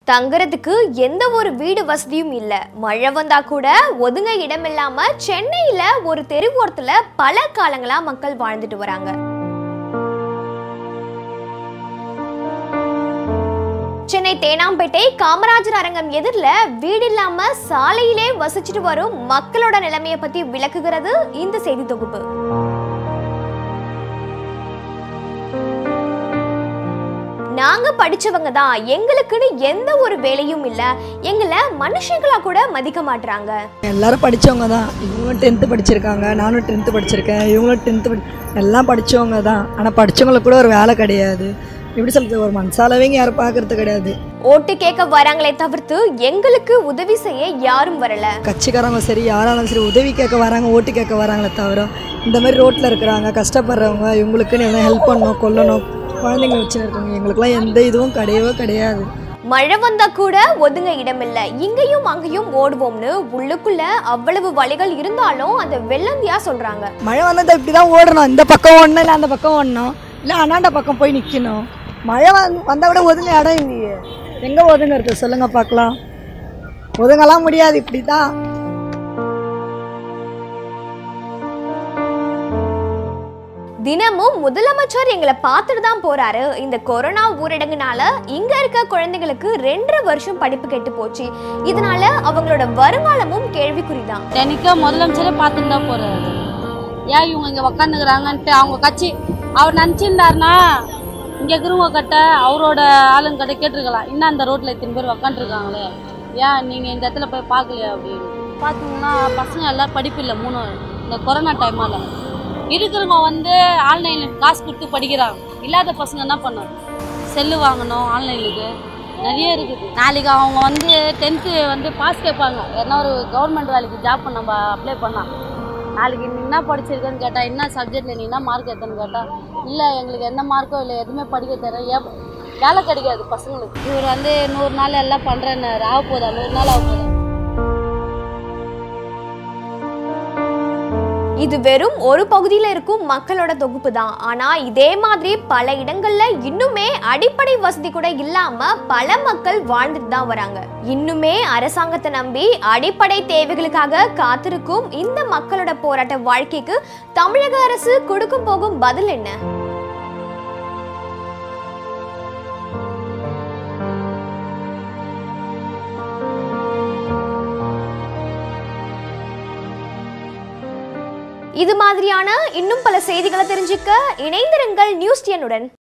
தங்குறதுக்கு எந்த ஒரு வீடு வசதியும் இல்ல மழை வந்தா கூட ஒதுங்க இடம் இல்லாம சென்னையில ஒரு தெருவோரத்துல பல காலங்களா மக்கள் வாழ்ந்துட்டு வராங்க சென்னை தேனாம்பேட்டை காமராஜர் அரங்கம் எதிரில வீடு இல்லாம சாலையிலே வசிச்சுட்டு வரும் மக்களோட நிலைமையை பத்தி விளக்குகிறது இந்த செய்தி தொகுப்பு நாங்க படிச்சவங்க தான் எங்களுக்குன்னு எந்த ஒரு வேலையும் இல்ல எங்களை மனுஷங்களா கூட மதிக்க மாட்றாங்க எல்லாரும் படித்தவங்க தான் இவங்களும் டென்த்து படிச்சிருக்காங்க நானும் டென்த்து படிச்சிருக்கேன் இவங்களும் டென்த்து படி எல்லாம் படித்தவங்க தான் ஆனால் படித்தவங்களுக்கு கூட ஒரு வேலை கிடையாது எப்படி சொல்றது ஒரு மனசாலவைங்க யாரும் பார்க்கறது கிடையாது ஓட்டு கேட்க வராங்களே தவிர்த்து எங்களுக்கு உதவி செய்ய யாரும் வரல கட்சிக்காரங்க சரி யாராலும் சரி உதவி கேட்க வராங்க ஓட்டு கேட்க வராங்களே தவிர இந்த மாதிரி ரோட்டில் இருக்கிறாங்க கஷ்டப்படுறவங்க இவங்களுக்குன்னு எதனா ஹெல்ப் பண்ணணும் கொல்லணும் குழந்தைங்க வச்சுன்னு இருக்காங்க எங்களுக்குலாம் எந்த இதுவும் கிடையவே கிடையாது மழை வந்தா கூட ஒதுங்க இடமில்ல இங்கேயும் அங்கேயும் ஓடுவோம்னு உள்ளுக்குள்ள அவ்வளவு வழிகள் இருந்தாலும் அந்த வெள்ளந்தியா சொல்றாங்க மழை வந்தது இப்படி தான் ஓடணும் இந்த பக்கம் ஓடணும் இல்லை அந்த பக்கம் ஓடணும் இல்லை அண்ணாண்ட பக்கம் போய் நிற்கணும் மழை வந் வந்தால் கூட ஒதுங்க இடம் இல்லையே எங்கே ஒதுங்கிறது சொல்லுங்க பார்க்கலாம் ஒதுங்கலாம் முடியாது இப்படி தான் தினமும் முதலமைச்சர் எங்களை பார்த்துட்டு தான் போறாரு இந்த கொரோனா ஊரடங்குனால இங்க இருக்க குழந்தைகளுக்கு ரெண்டரை வருஷம் படிப்பு கெட்டு போச்சு இதனால அவங்களோட வருங்காலமும் கேள்விக்குறிதான் தினைக்கும் முதலமைச்சரே பார்த்துட்டு தான் போறாரு ஏன் இவங்க இங்கே உக்காந்துக்கிறாங்கன்ட்டு அவங்க கட்சி அவர் நினச்சிருந்தாருனா இங்கே இருக்கிறவங்க கிட்ட அவரோட ஆளுங்க கிட்ட கேட்டிருக்கலாம் இன்னும் அந்த ரோட்டில் இத்தனை பேர் உக்காந்துருக்காங்களே ஏன் நீங்கள் இந்த இடத்துல போய் பார்க்கலையா அப்படின்னு பார்த்தீங்கன்னா பசங்க எல்லாம் படிப்பு இல்லை மூணு இந்த கொரோனா டைமால் இருக்கிறவங்க வந்து ஆன்லைனில் காசு கொடுத்து படிக்கிறாங்க இல்லாத பசங்க என்ன பண்ணாங்க செல்லு வாங்கணும் ஆன்லைனுக்கு நிறைய இருக்குது நாளைக்கு அவங்க வந்து டென்த்து வந்து பாஸ் கேட்பாங்க ஏன்னா ஒரு கவர்மெண்ட் வேலைக்கு ஜாப் நம்ம அப்ளை பண்ணலாம் நாளைக்கு நீ என்ன படிச்சிருக்கேன்னு கேட்டால் என்ன சப்ஜெக்டில் நீ என்ன மார்க் எடுத்தேன்னு கேட்டால் இல்லை எங்களுக்கு எந்த மார்க்கோ இல்லை எதுவுமே படிக்க தரேன் ஏன் வேலை கிடைக்காது பசங்களுக்கு இவர் வந்து நூறு நாள் எல்லாம் பண்ணுறேன்னாரு ஆக போதா நூறு நாள் ஆக போதா இது வெறும் ஒரு பகுதியில இருக்கும் மக்களோட தொகுப்பு தான் ஆனா இதே மாதிரி பல இடங்கள்ல இன்னுமே அடிப்படை வசதி கூட இல்லாம பல மக்கள் வாழ்ந்துட்டு தான் வராங்க இன்னுமே அரசாங்கத்தை நம்பி அடிப்படை தேவைகளுக்காக காத்திருக்கும் இந்த மக்களோட போராட்ட வாழ்க்கைக்கு தமிழக அரசு கொடுக்கும் போகும் பதில் என்ன இது மாதிரியான இன்னும் பல செய்திகளை தெரிஞ்சுக்க இணைந்திருங்கள் நியூஸ் டென்னுடன்